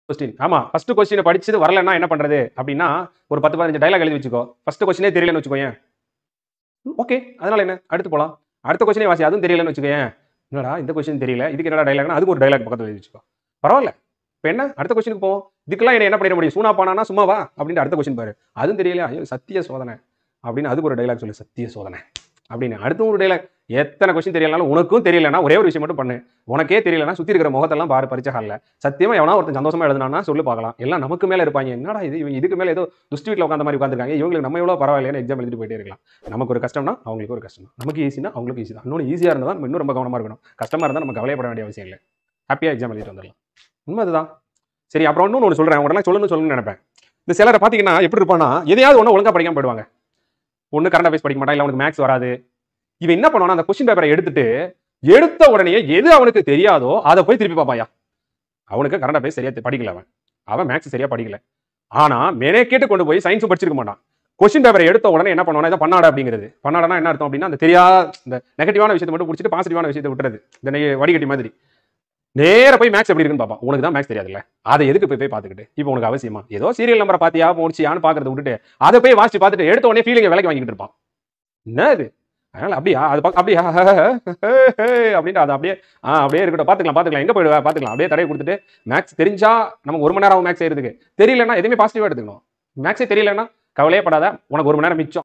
question ஆமா first கொஸ்டினை படிச்சது வரலன்னா என்ன பண்றது அப்படின்னா ஒரு பத்து பதினஞ்சு டைலாக் எழுதி வச்சுக்கோ ஃபர்ஸ்ட் கொஸ்டினே தெரியலன்னு வச்சுக்கோயேன் ஓகே அதனால என்ன அடுத்து போலாம் அடுத்த கொஸ்டினே வாசி அதுவும் தெரியலன்னு வச்சுக்கோயேன் என்னடா இந்த கொஸ்டின் தெரியல இதுக்கு என்னடா டைலாக்னா அதுக்கு ஒரு டைலாக் பக்கத்துல எழுதி வச்சுக்கோ பரவாயில்ல இப்போ என்ன அடுத்த கொஸ்டினுக்கு போவோம் இதுக்கெல்லாம் என்ன என்ன பண்ணிட முடியும் சூனா பானானா சும்மாவா அப்படின்னு அடுத்த கொஸ்டின் பாரு அதுவும் தெரியலையா ஐயோ சத்திய சோதனை அப்படின்னு அதுக்கு ஒரு டைலாக் சொல்லு சத்திய சோதனை அப்படின்னு அடுத்தும் ஒரு டைலாக் எத்தனை கொஸ்டின் தெரியலனாலும் உனக்கும் தெரியலனா ஒரே ஒரு விஷயம் மட்டும் பண்ணு உனக்கே தெரியலனா சுத்தி இருக்கிற முகத்தெல்லாம் பாரு பரிச்சை ஹாலில் சத்தியமா எவனா ஒருத்தன் சந்தோஷமா எழுதுனானா சொல்லு பார்க்கலாம் எல்லாம் நமக்கு மேல இருப்பாங்க என்னடா இது இவங்க இதுக்கு மேல ஏதோ துஷ்டி வீட்டில் உட்காந்த மாதிரி உட்காந்துருக்காங்க இவங்களுக்கு நம்ம எவ்வளோ பரவாயில்லைன்னு எக்ஸாம் எழுதிட்டு போயிட்டே இருக்கலாம் நமக்கு ஒரு கஷ்டம்னா அவங்களுக்கு ஒரு கஷ்டம் நமக்கு ஈஸினா அவங்களுக்கு ஈஸி தான் இன்னொன்று ஈஸியாக இருந்தால் நம்ம இன்னும் ரொம்ப கவனமா இருக்கணும் கஷ்டமா இருந்தால் நம்ம கவலைப்பட வேண்டிய அவசியம் இல்லை ஹாப்பியாக எக்ஸாம் எழுதிட்டு வந்துடலாம் உண்மை அதுதான் சரி அப்புறம் இன்னொன்று ஒன்று சொல்கிறேன் உடனே சொல்லணும்னு சொல்லணும்னு நினைப்பேன் இந்த சிலரை பார்த்தீங்கன்னா எப்படி இருப்பானா எதையாவது ஒன்று ஒழுங்கா படிக்காம போயிடுவாங்க ஒன்று கரண்ட் அஃபேர்ஸ் படிக்க மாட்டான் இல்லை அவனுக்கு மேக்ஸ் வராது இவன் என்ன பண்ணுவானா அந்த கொஸ்டின் பேப்பரை எடுத்துட்டு எடுத்த உடனே எது அவனுக்கு தெரியாதோ அதை போய் திருப்பி பார்ப்பாயா அவனுக்கு கரண்ட் அஃபேர்ஸ் சரியா தெ- படிக்கல அவன் அவன் மேக்ஸ் சரியா படிக்கல ஆனா மேனே கேட்டு கொண்டு போய் சயின்ஸும் படிச்சிருக்க மாட்டான் கொஸ்டின் பேப்பரை எடுத்த உடனே என்ன பண்ணுவானா இதை பண்ணாடா அப்படிங்கிறது பண்ணாடனா என்ன அர்த்தம் அப்படின்னா அந்த தெரியாத இந்த நெகட்டிவான விஷயத்தை மட்டும் பிடிச்சிட்டு பாசிட்டிவான விஷயத்தை விட்டுறது இந்த நெ- வடிகட்டி மாதிரி நேரா போய் மேக்ஸ் எப்படி இருக்குன்னு பார்ப்பான் உனக்கு தான் மேக்ஸ் தெரியாதுல்ல அதை எதுக்கு போய் போய் பார்த்துக்கிட்டு இப்போ உனக்கு அவசியமா ஏதோ சீரியல் நம்பரை பாத்தியா முடிச்சியான்னு பார்க்கறத விட்டுட்டு அதை போய் வாசிச்சு பார்த்துட்டு எடுத்த உடனே ஃபீலிங்கை விலைக்கு வாங்கிட்டு இருப்பான் என்ன இது அதனால அப்படியா அது பக்க- அப்படியா அப்படின்ட்டு அது அப்படியே ஆ அப்படியே இருக்கட்டும் பார்த்துக்கலாம் பார்த்துக்கலாம் எங்க போயிடுவா பார்த்துக்கலாம் அப்படியே தடையை கொடுத்துட்டு மேக்ஸ் தெரிஞ்சா நமக்கு ஒரு மணி நேரம் ஆகும் மேக்ஸ் செய்யறதுக்கு தெரியலன்னா எதுவுமே பாசிட்டிவா எடுத்துக்கணும் மேக்ஸே தெரியலன்னா கவலையே படாத உனக்கு ஒரு மணி நேரம் மிச்சம்